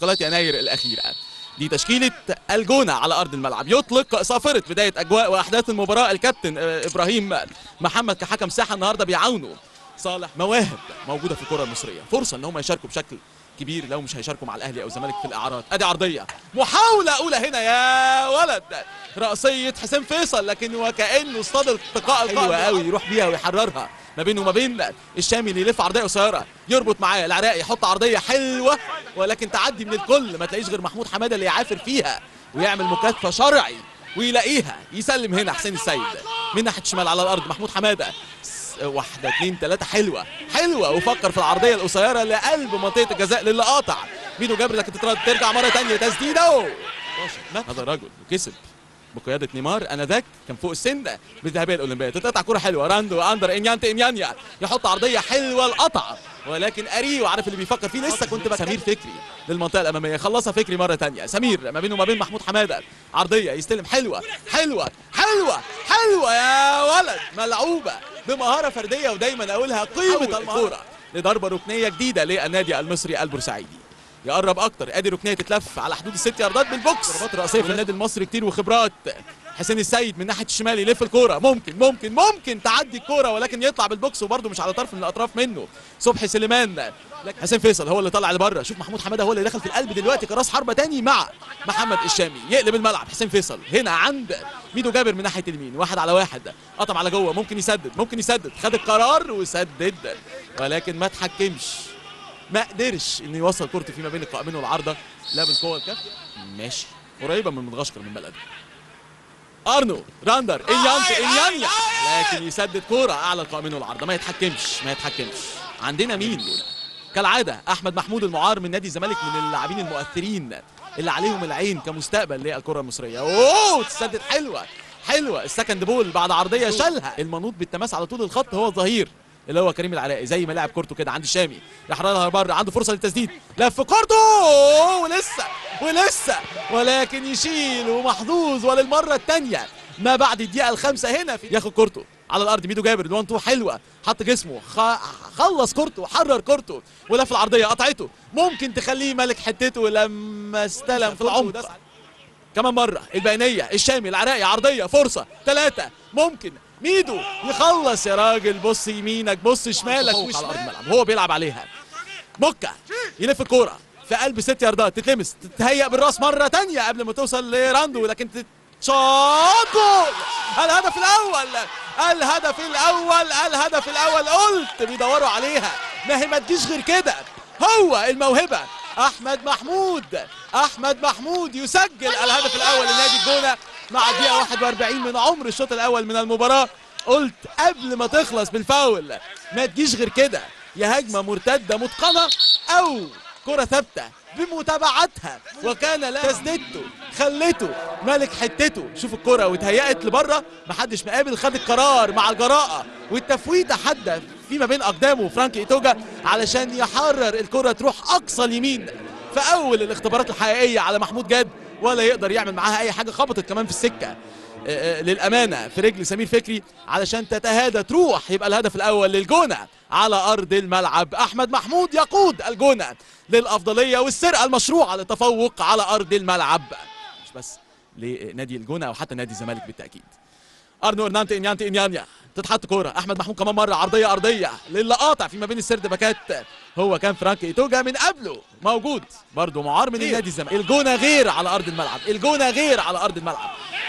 انتقالات يناير الاخيره دي تشكيلة الجونة على أرض الملعب يطلق صافرة بداية أجواء وأحداث المباراة الكابتن آه، إبراهيم محمد كحكم ساحة النهاردة بيعاونوا صالح مواهب موجودة في الكرة المصرية فرصة إن هم يشاركوا بشكل كبير لو مش هيشاركوا مع الأهلي أو الزمالك في الإعارات أدي عرضية محاولة أولى هنا يا ولد رأسية حسين فيصل لكن وكأنه اصطاد التقاء حلوة قوي يروح بيها ويحررها ما بينه وما بين الشامي اللي يلف عرضيه قصيره يربط معاه العراقي يحط عرضيه حلوه ولكن تعدي من الكل ما تلاقيش غير محمود حماده اللي يعافر فيها ويعمل مكاتفه شرعي ويلاقيها يسلم هنا حسين السيد من ناحيه الشمال على الارض محمود حماده س- واحده اتنين تلاته حلوه حلوه وفكر في العرضيه القصيره لقلب منطقه الجزاء للي قاطع ميدو جابر لكن تترد ترجع مره تانية تسديده هذا الرجل وكسب بقياده نيمار انذاك كان فوق السن بالذهبيه الاولمبيه تتقطع كره حلوه راندو اندر انيانتي انيانيا يحط عرضيه حلوه القطع ولكن اريو عارف اللي بيفكر فيه لسه كنت بقى سمير فكري للمنطقه الاماميه خلصها فكري مره تانية سمير ما بينه وما بين محمود حماده عرضيه يستلم حلوه حلوه حلوه حلوه يا ولد ملعوبه بمهاره فرديه ودايما اقولها قيمه الكوره لضربه ركنيه جديده للنادي المصري البورسعيدي يقرب اكتر ادي ركنيه تتلف على حدود الست ياردات بالبوكس ضربات راسيه في النادي المصري كتير وخبرات حسين السيد من ناحيه الشمال يلف الكوره ممكن ممكن ممكن تعدي الكوره ولكن يطلع بالبوكس وبرده مش على طرف من الاطراف منه صبحي سليمان لكن حسين فيصل هو اللي طلع لبره شوف محمود حماده هو اللي دخل في القلب دلوقتي كراس حربه تاني مع محمد الشامي يقلب الملعب حسين فيصل هنا عند ميدو جابر من ناحيه اليمين واحد على واحد قطم على جوه ممكن يسدد ممكن يسدد خد القرار وسدد ولكن ما تحكمش ما قدرش انه يوصل كورته فيما بين القائمين والعارضه لا بالقوه الكافيه ماشي قريبه من مدغشقر من بلده ارنو راندر انيانتي انيانيا لكن يسدد كوره اعلى القائمين والعارضه ما يتحكمش ما يتحكمش عندنا مين كالعاده احمد محمود المعار من نادي الزمالك من اللاعبين المؤثرين اللي عليهم العين كمستقبل للكره المصريه اوه تسدد حلوه حلوه السكند بول بعد عرضيه شالها المنوط بالتماس على طول الخط هو الظهير اللي هو كريم العراقي زي ما لعب كورته كده عند الشامي يحررها بره عنده فرصه للتسديد لف كورته ولسه ولسه ولكن يشيل ومحظوظ وللمره الثانيه ما بعد الدقيقه الخامسه هنا في ياخد كورته على الارض ميدو جابر الوان تو حلوه حط جسمه خ... خلص كورته وحرر كورته ولف العرضيه قطعته ممكن تخليه ملك حتته لما استلم في العمق كمان مرة البينية الشامي العراقي عرضية فرصة ثلاثة ممكن ميدو يخلص يا راجل بص يمينك بص شمالك وش على ارض الملعب هو بيلعب عليها موكا يلف الكورة في قلب ست ياردات تتلمس تتهيأ بالراس مرة تانية قبل ما توصل لراندو لكن تتشاط جول الهدف الأول الهدف الأول الهدف الأول قلت بيدوروا عليها ما هي ما تجيش غير كده هو الموهبة أحمد محمود أحمد محمود يسجل الهدف الأول لنادي الجونة مع الدقيقة 41 من عمر الشوط الأول من المباراة قلت قبل ما تخلص بالفاول ما تجيش غير كده يا هجمة مرتدة متقنة أو كرة ثابتة بمتابعتها وكان لا تسديدته خلته ملك حتته شوف الكرة واتهيأت لبره محدش مقابل خد القرار مع الجراءة والتفويتة حادة فيما بين أقدامه فرانكي إيتوجا علشان يحرر الكرة تروح أقصى اليمين في أول الاختبارات الحقيقية على محمود جاد ولا يقدر يعمل معاها أي حاجة خبطت كمان في السكة آه، آه، للأمانة في رجل سمير فكري علشان تتهادى تروح يبقى الهدف الأول للجونة على أرض الملعب أحمد محمود يقود الجونة للأفضلية والسرقة المشروعة للتفوق على أرض الملعب مش بس لنادي الجونة أو حتى نادي الزمالك بالتأكيد ارنو ارنانتي انيانتي انيانيا تتحط كوره احمد محمود كمان مره عرضيه ارضيه للي قاطع فيما بين السرد باكات هو كان فرانك ايتوجا من قبله موجود برضه معار من النادي الزمالك الجونه غير على ارض الملعب الجونه غير على ارض الملعب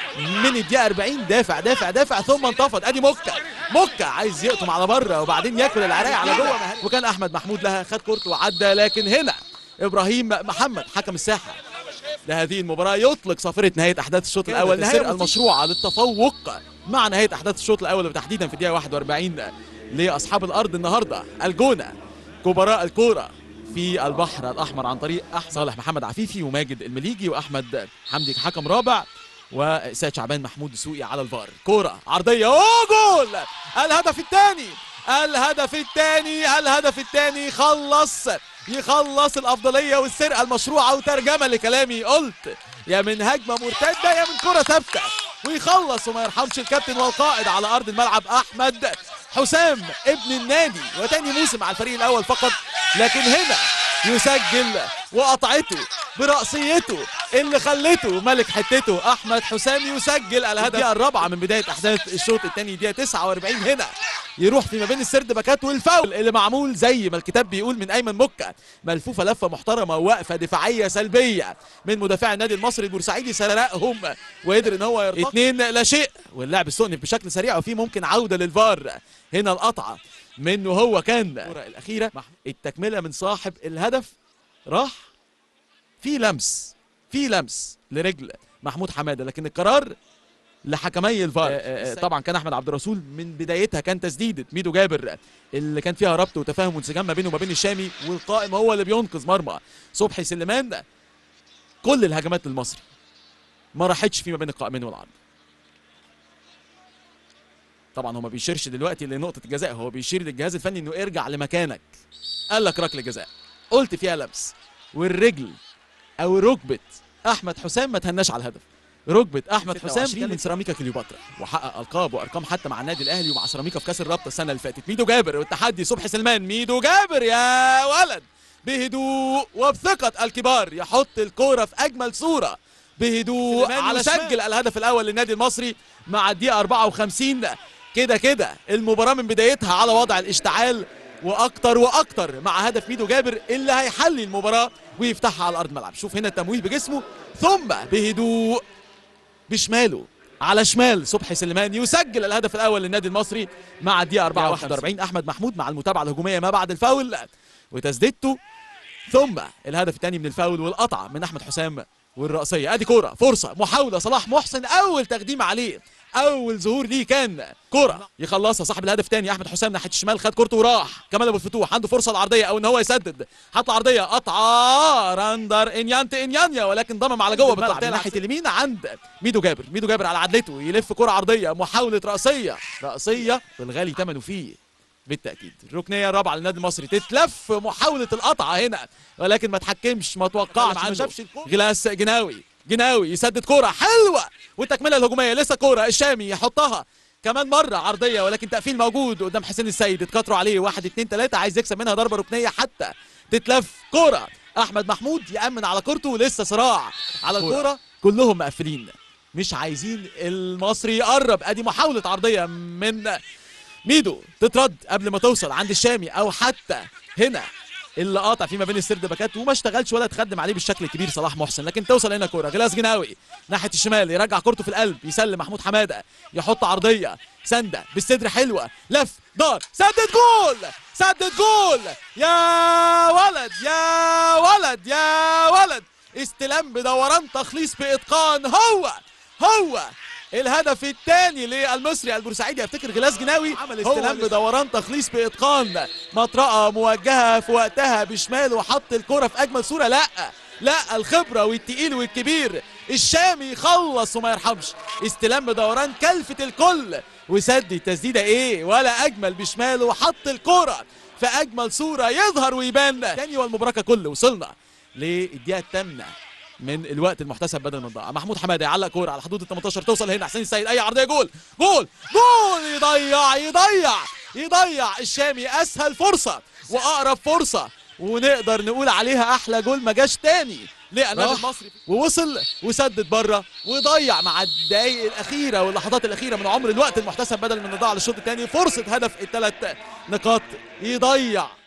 من الدقيقه 40 دافع دافع دافع ثم انتفض ادي موكا موكا عايز يقطم على بره وبعدين ياكل العراقي على جوه وكان احمد محمود لها خد كورته وعدى لكن هنا ابراهيم محمد حكم الساحه لهذه المباراة يطلق صافرة نهاية أحداث الشوط الأول السرقة المشروعة للتفوق مع نهاية أحداث الشوط الأول وتحديدا في الدقيقة 41 لأصحاب الأرض النهاردة الجونة كبراء الكورة في البحر الأحمر عن طريق أح- صالح محمد عفيفي وماجد المليجي وأحمد حمدي حكم رابع وسيد شعبان محمود السوقي على الفار كورة عرضية أوه جول الهدف الثاني الهدف الثاني الهدف الثاني خلص يخلص الافضليه والسرقه المشروعه وترجمه لكلامي قلت يا من هجمه مرتده يا من كره ثابته ويخلص وما يرحمش الكابتن والقائد على ارض الملعب احمد حسام ابن النادي وتاني موسم على الفريق الاول فقط لكن هنا يسجل وقطعته برأسيته اللي خلته ملك حتته احمد حسام يسجل الهدف الدقيقه الرابعه من بدايه احداث الشوط الثاني دقيقه 49 هنا يروح في ما بين السرد باكات والفاول اللي معمول زي ما الكتاب بيقول من ايمن مكه ملفوفه لفه محترمه ووقفه دفاعيه سلبيه من مدافع النادي المصري البورسعيدي سرقهم وقدر ان هو يرتقي اتنين لا شيء واللعب استؤنف بشكل سريع وفي ممكن عوده للفار هنا القطعه منه هو كان الكره الاخيره التكمله من صاحب الهدف راح في لمس في لمس لرجل محمود حماده لكن القرار لحكمي الفار آه، آه، طبعا كان احمد عبد الرسول من بدايتها كان تسديده ميدو جابر اللي كان فيها ربط وتفاهم وانسجام ما بينه وما بين الشامي والقائم هو اللي بينقذ مرمى صبحي سليمان كل الهجمات للمصري ما راحتش فيما بين القائمين والعرض طبعا هو ما بيشيرش دلوقتي لنقطه الجزاء هو بيشير للجهاز الفني انه ارجع لمكانك قال لك ركله جزاء قلت فيها لمس والرجل او ركبه احمد حسام ما تهناش على الهدف ركبه احمد حسام من سيراميكا كليوباترا وحقق القاب وارقام حتى مع النادي الاهلي ومع سيراميكا في كاس الرابطه السنه اللي فاتت ميدو جابر والتحدي صبحي سلمان ميدو جابر يا ولد بهدوء وبثقه الكبار يحط الكوره في اجمل صوره بهدوء على سجل الهدف الاول للنادي المصري مع الدقيقه 54 كده كده المباراه من بدايتها على وضع الاشتعال واكتر واكتر مع هدف ميدو جابر اللي هيحلي المباراه ويفتحها على ارض الملعب شوف هنا التمويه بجسمه ثم بهدوء بشماله على شمال صبحي سليمان يسجل الهدف الاول للنادي المصري مع الدقيقه 41 احمد محمود مع المتابعه الهجوميه ما بعد الفاول وتسديدته ثم الهدف الثاني من الفاول والقطعه من احمد حسام والرأسية ادي كورة فرصة محاولة صلاح محسن اول تقديم عليه اول ظهور ليه كان كرة يخلصها صاحب الهدف تاني احمد حسام ناحيه الشمال خد كورته وراح كمال ابو الفتوح عنده فرصه العرضيه او ان هو يسدد حط عرضيه قطعه راندر انيانت انيانيا ولكن ضمم على جوه بالملعب ناحيه اليمين عند ميدو جابر ميدو جابر على عدلته يلف كرة عرضيه محاوله راسيه راسيه بالغالي ثمنه فيه بالتاكيد الركنيه الرابعه للنادي المصري تتلف محاوله القطعه هنا ولكن ما تحكمش ما توقعش ما شافش غلاس جناوي جناوي يسدد كوره حلوه والتكمله الهجوميه لسه كوره الشامي يحطها كمان مره عرضيه ولكن تقفيل موجود قدام حسين السيد اتكتروا عليه واحد اتنين تلاته عايز يكسب منها ضربه ركنيه حتى تتلف كوره احمد محمود يامن على كورته لسه صراع على الكوره كلهم مقفلين مش عايزين المصري يقرب ادي محاوله عرضيه من ميدو تترد قبل ما توصل عند الشامي او حتى هنا اللي قاطع فيما بين السرد باكات وما اشتغلش ولا تخدم عليه بالشكل الكبير صلاح محسن لكن توصل هنا كوره غلاس جناوي ناحيه الشمال يرجع كورته في القلب يسلم محمود حماده يحط عرضيه سنده بالصدر حلوه لف دار سدد جول سدد جول يا ولد يا ولد يا ولد استلام بدوران تخليص باتقان هو هو الهدف الثاني للمصري البورسعيدي افتكر غلاس جناوي عمل استلام بدوران تخليص باتقان مطرقه موجهه في وقتها بشماله وحط الكره في اجمل صوره لا لا الخبره والتقيل والكبير الشامي يخلص وما يرحمش استلام بدوران كلفه الكل وسد تسديده ايه ولا اجمل بشماله وحط الكره في اجمل صوره يظهر ويبان تاني والمباراه كله وصلنا للدقيقه الثامنه من الوقت المحتسب بدل من ضاع محمود حماده يعلق كوره على حدود ال 18 توصل هنا حسين السيد اي عرضيه جول جول جول يضيع يضيع يضيع الشامي اسهل فرصه واقرب فرصه ونقدر نقول عليها احلى جول ما جاش تاني للنادي المصري ووصل وسدد بره وضيع مع الدقائق الاخيره واللحظات الاخيره من عمر الوقت المحتسب بدل من الضاع للشوط الثاني فرصه هدف الثلاث نقاط يضيع